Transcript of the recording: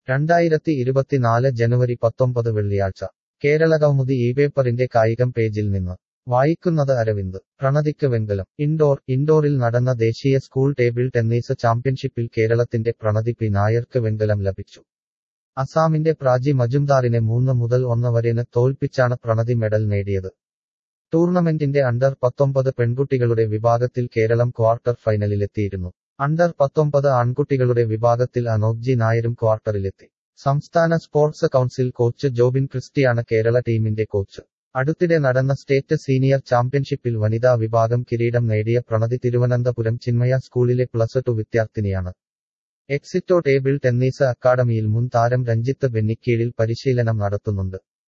രണ്ടായിരത്തി ഇരുപത്തിനാല് ജനുവരി പത്തൊമ്പത് വെള്ളിയാഴ്ച കേരള കൗമുദി ഈ പേപ്പറിന്റെ കായികം പേജിൽ നിന്ന് വായിക്കുന്നത് അരവിന്ദ് പ്രണതിക്ക് വെങ്കലം ഇൻഡോർ ഇൻഡോറിൽ നടന്ന ദേശീയ സ്കൂൾ ടേബിൾ ടെന്നീസ് ചാമ്പ്യൻഷിപ്പിൽ കേരളത്തിന്റെ പ്രണതി പി നായർക്ക് വെങ്കലം ലഭിച്ചു അസാമിന്റെ പ്രാജി മജുംദാറിനെ മൂന്ന് മുതൽ ഒന്ന് വരെന് തോൽപ്പിച്ചാണ് പ്രണതി മെഡൽ നേടിയത് ടൂർണമെന്റിന്റെ അണ്ടർ പത്തൊമ്പത് പെൺകുട്ടികളുടെ വിഭാഗത്തിൽ കേരളം ക്വാർട്ടർ ഫൈനലിലെത്തിയിരുന്നു അണ്ടർ പത്തൊമ്പത് ആൺകുട്ടികളുടെ വിഭാഗത്തിൽ അനോജ്ജി നായരും ക്വാർട്ടറിലെത്തി സംസ്ഥാന സ്പോർട്സ് കൗൺസിൽ കോച്ച് ജോബിൻ ക്രിസ്റ്റിയാണ് കേരള ടീമിന്റെ കോച്ച് അടുത്തിടെ നടന്ന സ്റ്റേറ്റ് സീനിയർ ചാമ്പ്യൻഷിപ്പിൽ വനിതാ വിഭാഗം കിരീടം നേടിയ പ്രണതി തിരുവനന്തപുരം ചിന്മയ സ്കൂളിലെ പ്ലസ് ടു വിദ്യാർത്ഥിനിയാണ് എക്സിറ്റോ ടേബിൾ ടെന്നീസ് അക്കാഡമിയിൽ മുൻ താരം രഞ്ജിത്ത് ബെന്നിക്കീഴിൽ പരിശീലനം നടത്തുന്നുണ്ട്